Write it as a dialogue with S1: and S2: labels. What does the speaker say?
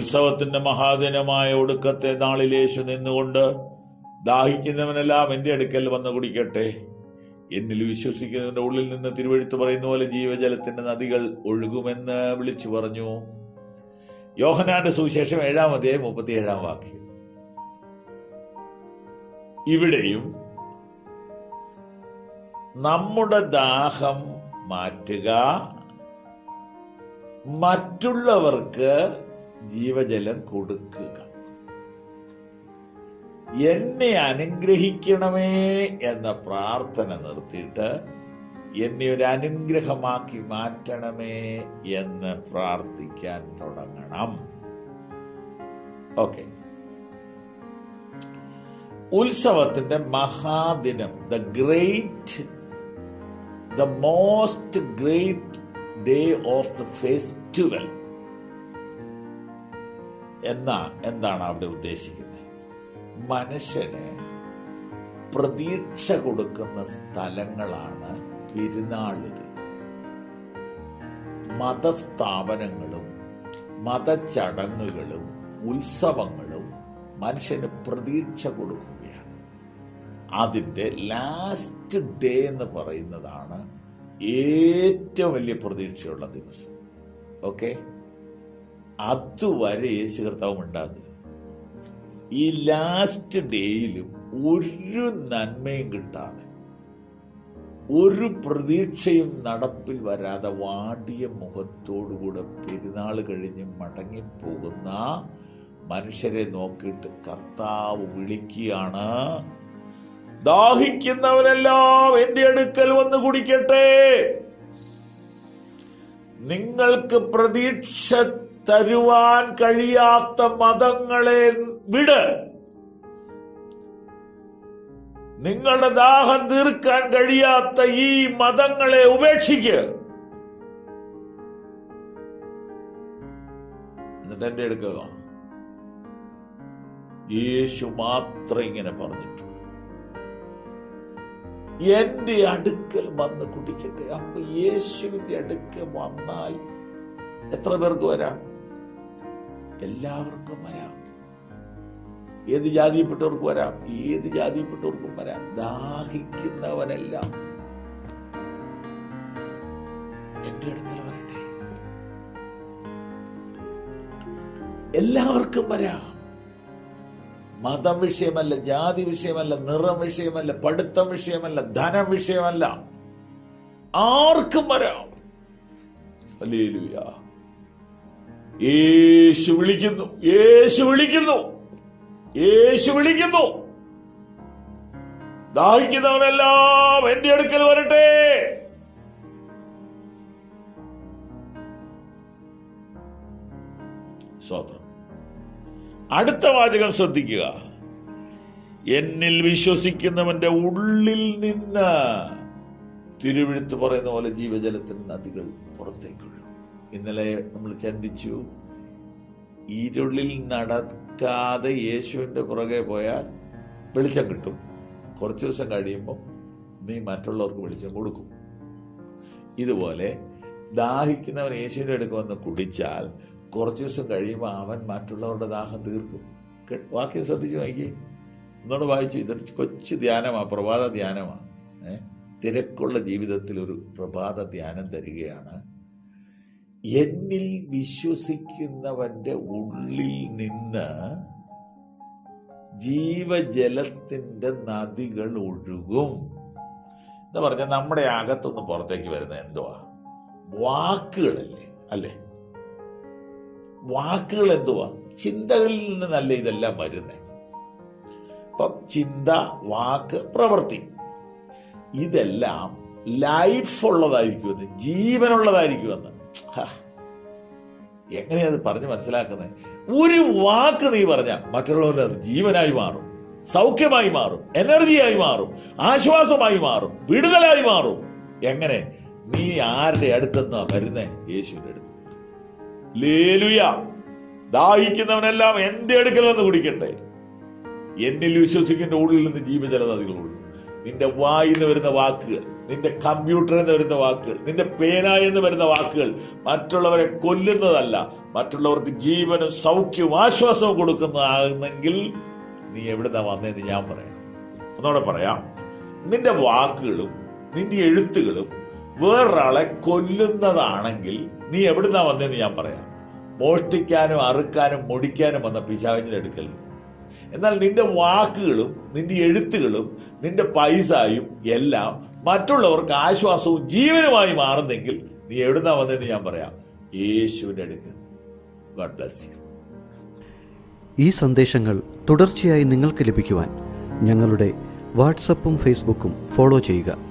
S1: ഉത്സവത്തിന്റെ മഹാദിനമായ ഒടുക്കത്തെ നാളിൽ യേശു നിന്നുകൊണ്ട് ദാഹിക്കുന്നവനെല്ലാം എന്റെ അടുക്കൽ വന്ന് കുടിക്കട്ടെ എന്നിൽ വിശ്വസിക്കുന്നതിന്റെ ഉള്ളിൽ നിന്ന് തിരുവഴുത്ത് പറയുന്ന പോലെ ജീവജലത്തിന്റെ നദികൾ ഒഴുകുമെന്ന് വിളിച്ചു പറഞ്ഞു യോഹനാന്റെ സുവിശേഷം ഏഴാം അധ്യായം മുപ്പത്തി ഏഴാം വാക്യം ഇവിടെയും നമ്മുടെ ദാഹം മാറ്റുക മറ്റുള്ളവർക്ക് ജീവജലം കൊടുക്കുക എന്നെ അനുഗ്രഹിക്കണമേ എന്ന പ്രാർത്ഥന നിർത്തിയിട്ട് എന്നെ ഒരു അനുഗ്രഹമാക്കി മാറ്റണമേ എന്ന് പ്രാർത്ഥിക്കാൻ തുടങ്ങണം ഓക്കെ ഉത്സവത്തിന്റെ മഹാദിനം the great the most great day of the festival എന്നാ എന്താണ് അവിടെ ഉദ്ദേശിക്കുന്നത് മനുഷ്യന് പ്രതീക്ഷ കൊടുക്കുന്ന സ്ഥലങ്ങളാണ് പെരുന്നാളുകൾ മതസ്ഥാപനങ്ങളും മതചടങ്ങുകളും ഉത്സവങ്ങളും മനുഷ്യന് പ്രതീക്ഷ കൊടുക്കുകയാണ് അതിൻ്റെ ലാസ്റ്റ് ഡേ എന്ന് പറയുന്നതാണ് ഏറ്റവും വലിയ പ്രതീക്ഷയുള്ള ദിവസം ഓക്കെ അതുവരെ യേശു കർത്താവ് ഉണ്ടാകുന്നത് ഈ ലാസ്റ്റ് ഡേയിലും ഒരു നന്മയും കിട്ടാതെ ഒരു പ്രതീക്ഷയും നടപ്പിൽ വരാതെ വാടിയ മുഖത്തോടുകൂടെ പെരുന്നാൾ കഴിഞ്ഞ് മടങ്ങിപ്പോകുന്ന മനുഷ്യരെ നോക്കിയിട്ട് കർത്താവ് വിളിക്കുകയാണ് ദാഹിക്കുന്നവരെല്ലാം എന്റെ അടുക്കൽ വന്ന് കുടിക്കട്ടെ നിങ്ങൾക്ക് പ്രതീക്ഷ തരുവാൻ കഴിയാത്ത മതങ്ങളെ വിട് നിങ്ങളുടെ ദാഹം തീർക്കാൻ കഴിയാത്ത ഈ മതങ്ങളെ ഉപേക്ഷിക്ക് എന്നിട്ട് എന്റെ എടുക്കുക യേശു മാത്രം ഇങ്ങനെ പറഞ്ഞിട്ടുള്ളൂ എന്റെ അടുക്കൽ വന്ന് കുടിക്കട്ടെ അപ്പൊ യേശുവിന്റെ അടുക്കൽ വന്നാൽ എത്ര പേർക്ക് വരാം എല്ലാവർക്കും വരാം ഏത് ജാതിയിൽപ്പെട്ടവർക്ക് വരാം ഏത് ജാതിയിൽപ്പെട്ടവർക്കും വരാം ദാഹിക്കുന്നവനെല്ലാം എന്റെ അടുക്കൽ വരട്ടെ എല്ലാവർക്കും വരാം മതം വിഷയമല്ല ജാതി വിഷയമല്ല നിറം വിഷയമല്ല പഠിത്തം വിഷയമല്ല ധനം വിഷയമല്ല ആർക്കും വരാം ഹല്ലേലൂയ യേശു വിളിക്കുന്നു യേശു വിളിക്കുന്നു യേശു വിളിക്കുന്നു ദാഹിക്കുന്നവനെല്ലാം എന്റെ അടുക്കൽ വരട്ടെ സ്വത്രം അടുത്ത വാചകം ശ്രദ്ധിക്കുക എന്നിൽ വിശ്വസിക്കുന്നവന്റെ ഉള്ളിൽ നിന്ന് തിരുവിഴുത്ത് പറയുന്ന പോലെ ജീവജലത്തിന് നദികൾ പുറത്തേക്കുള്ളൂ ഇന്നലെ നമ്മൾ ചിന്തിച്ചു ഇരുളിൽ നടക്കാതെ യേശുവിന്റെ പുറകെ പോയാൽ വെളിച്ചം കിട്ടും കുറച്ച് ദിവസം കഴിയുമ്പോൾ നീ മറ്റുള്ളവർക്ക് വെളിച്ചം കൊടുക്കും ഇതുപോലെ ദാഹിക്കുന്നവൻ യേശുവിന്റെ അടുക്ക് വന്ന് കുടിച്ചാൽ കുറച്ച് ദിവസം കഴിയുമ്പോൾ അവൻ മറ്റുള്ളവരുടെ ദാഹം തീർക്കും കേ- വാക്യം ശ്രദ്ധിച്ച് നോക്കി ഒന്നുകൂടെ വായിച്ചു ഇതൊരു കൊച്ചു ധ്യാനമാണ് പ്രഭാത ധ്യാനമാണ് ഏ? തിരക്കുള്ള ജീവിതത്തിൽ ഒരു പ്രഭാത ധ്യാനം തരികയാണ് എന്നിൽ വിശ്വസിക്കുന്നവന്റെ ഉള്ളിൽ നിന്ന് ജീവജലത്തിന്റെ നദികൾ ഒഴുകും എന്ന് പറഞ്ഞാൽ നമ്മുടെ അകത്തുനിന്ന് പുറത്തേക്ക് വരുന്ന എന്തുവാ വാക്കുകളല്ലേ അല്ലേ വാക്കുകൾ എന്തുവാ ചിന്തകളിൽ നിന്നല്ല ഇതെല്ലാം വരുന്നത് അപ്പം ചിന്ത വാക്ക് പ്രവൃത്തി ഇതെല്ലാം ലൈഫ് ഉള്ളതായിരിക്കുമെന്ന് ജീവനുള്ളതായിരിക്കുമെന്ന് ഹ. എങ്ങനെയാ അത് പറഞ്ഞ് മനസ്സിലാക്കുന്നത് ഒരു വാക്ക് നീ പറഞ്ഞ മറ്റുള്ളവരുടെ അത് ജീവനായി മാറും സൗഖ്യമായി മാറും എനർജിയായി മാറും ആശ്വാസമായി മാറും വിടുതലായി മാറും എങ്ങനെ നീ ആരുടെ അടുത്തെന്നാ വരുന്നേ യേശുവിന്റെ അടുത്ത് ലേലുയ ദാഹിക്കുന്നവനെല്ലാം എന്റെ അടുക്കൽ വന്ന് കുടിക്കട്ടെ എന്നിൽ വിശ്വസിക്കുന്ന ഉള്ളിൽ നിന്ന് ജീവജല നദികളുള്ളൂ നിന്റെ വായിന്ന് വരുന്ന വാക്കുകൾ നിന്റെ കമ്പ്യൂട്ടറിൽ നിന്ന് വരുന്ന വാക്കുകൾ നിന്റെ പേനായി എന്ന് വരുന്ന വാക്കുകൾ മറ്റുള്ളവരെ കൊല്ലുന്നതല്ല മറ്റുള്ളവർക്ക് ജീവനും സൗഖ്യവും ആശ്വാസവും കൊടുക്കുന്നതാകുന്നെങ്കിൽ നീ എവിടുന്നാ വന്നതെന്ന് ഞാൻ പറയാം ഒന്നുകൂടെ പറയാം നിന്റെ വാക്കുകളും നിന്റെ എഴുത്തുകളും വേറൊരാളെ കൊല്ലുന്നതാണെങ്കിൽ നീ എവിടുന്നാ വന്നതെന്ന് ഞാൻ പറയാം മോഷ്ടിക്കാനും അറുക്കാനും മുടിക്കാനും വന്ന പിശാവിന്റെ അടുക്കൽ നിന്ന്. എന്നാൽ നിന്റെ വാക്കുകളും നിന്റെ എഴുത്തുകളും നിന്റെ പൈസയും എല്ലാം മറ്റുള്ളവർക്ക് ആശ്വാസവും ജീവനുമായി മാറുന്നെങ്കിൽ നീ എവിടുന്നാ വന്നതെന്ന് ഞാൻ പറയാം യേശുവിന്റെ അടുക്കൽ ഗോഡ് ബ്ലസ് യു
S2: ഈ സന്ദേശങ്ങൾ തുടർച്ചയായി നിങ്ങൾക്ക് ലഭിക്കുവാൻ ഞങ്ങളുടെ വാട്സപ്പും ഫേസ്ബുക്കും ഫോളോ ചെയ്യുക